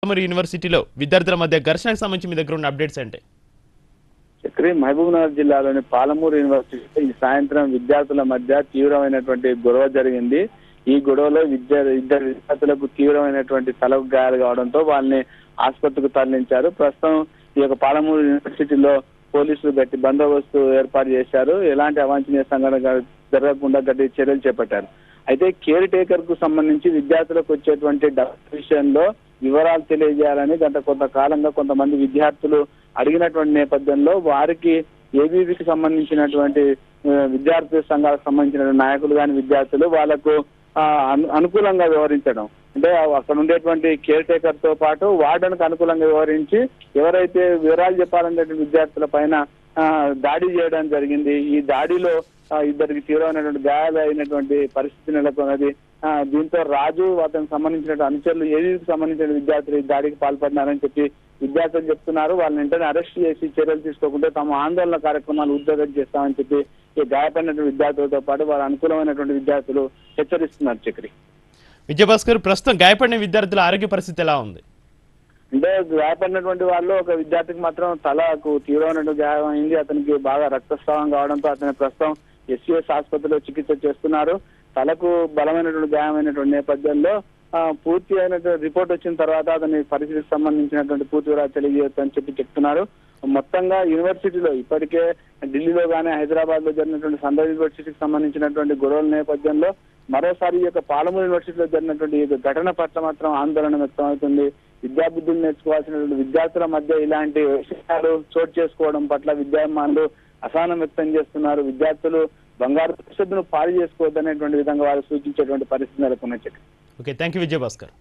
పాలమూరు యూనివర్సిటీలో విద్యార్థుల మధ్య ఘర్షణకు సంబంధించి మీ దగ్గర ఉన్న అప్డేట్స్ అంటే చక్రి మహబూబ్ నగర్ జిల్లాలోని పాలమూరు యూనివర్సిటీలో ఈ సాయంత్రం విద్యార్థుల మధ్య తీవ్రమైనటువంటి గొడవ జరిగింది ఈ గొడవలో విద్యా ఇద్దరు విద్యార్థులకు తీవ్రమైనటువంటి తలకు గాయాలు కావడంతో వాళ్ళని ఆసుపత్రికి తరలించారు ప్రస్తుతం ఈ యొక్క పాలమూరు యూనివర్సిటీలో పోలీసులు గట్టి బందోబస్తు ఏర్పాటు చేశారు ఎలాంటి అవాంఛనీయ సంఘటన జరగకుండా గట్టి చర్యలు చేపట్టారు అయితే కేర్ టేకర్ కు సంబంధించి విద్యార్థులకు వచ్చేటువంటి డబ్బు విషయంలో వివరాలు తెలియజేయాలని గత కొంతకాలంగా కొంతమంది విద్యార్థులు అడిగినటువంటి నేపథ్యంలో వారికి ఏబీవీకి సంబంధించినటువంటి ఆ, విద్యార్థి సంఘాలకు సంబంధించిన నాయకులు కానీ విద్యార్థులు వాళ్ళకు ఆ, అను- అనుకూలంగా వ్యవహరించడం అంటే అక్కడ ఉండేటువంటి కేర్ టేకర్ తో పాటు వార్డెన్కు అనుకూలంగా వ్యవహరించి ఎవరైతే వివరాలు చెప్పాలనేటువంటి విద్యార్థుల పైన ఆ, దాడి చేయడం జరిగింది ఈ దాడిలో ఆ, ఇద్దరికి తీవ్రమైనటువంటి గాయాలు అయినటువంటి పరిస్థితి నెలకొన్నది ఆ, దీంతో రాజు అతనికి సంబంధించిన అనుచరులు ఏవీకి సంబంధించిన విద్యార్థులు ఈ దాడికి పాల్పడినారని చెప్పి విద్యార్థులు చెప్తున్నారు వాళ్ళని వెంటనే అరెస్ట్ చేసి చర్యలు తీసుకోకుంటే తమ ఆందోళన కార్యక్రమాలు ఉద్యోగం చేస్తామని చెప్పి ఈ గాయపడినటువంటి విద్యార్థులతో పాటు వారు అనుకూలమైనటువంటి విద్యార్థులు హెచ్చరిస్తున్నారు చక్రి విజయభాస్కర్ ప్రస్తుతం గాయపడిన విద్యార్థుల ఆరోగ్య పరిస్థితి ఎలా ఉంది అంటే గాయపడినటువంటి వాళ్ళు ఒక విద్యార్థికి మాత్రం తలకు తీవ్రమైనటువంటి గాయం అయింది అతనికి బాగా రక్తస్రావం కావడంతో అతని ప్రస్తుతం ఎస్సీఎస్ ఆసుపత్రిలో చికిత్స చేస్తున్నారు తలకు బలమైనటువంటి గాయమైనటువంటి నేపథ్యంలో ఆ, పూర్తి అయినటువంటి రిపోర్ట్ వచ్చిన తర్వాత అతని పరిస్థితికి సంబంధించినటువంటి పూర్తి వివరాలు తెలియజేయచ్చు అని చెప్పి చెప్తున్నారు మొత్తంగా యూనివర్సిటీలో ఇప్పటికే ఢిల్లీలో కానీ హైదరాబాద్ లో జరిగినటువంటి సందర్ యూనివర్సిటీకి సంబంధించినటువంటి గొడవల నేపథ్యంలో మరోసారి ఈ యొక్క పాలమూరు యూనివర్సిటీలో జరిగినటువంటి ఈ యొక్క ఘటన పట్ల మాత్రం ఆందోళన వ్యక్తమవుతుంది విద్యాబుద్ధులు నేర్చుకోవాల్సినటువంటి విద్యార్థుల మధ్య ఇలాంటి విషయాలు చోటు చేసుకోవడం పట్ల విద్యాభిమానులు అసహనం వ్యక్తం చేస్తున్నారు విద్యార్థులు బంగారు భవిష్యత్తును పాడు చేసుకోవద్దనేటువంటి విధంగా వారు సూచించేటువంటి పరిస్థితి నెలకొన్న ఓకే థ్యాంక్ యూ విజయభాస్కర్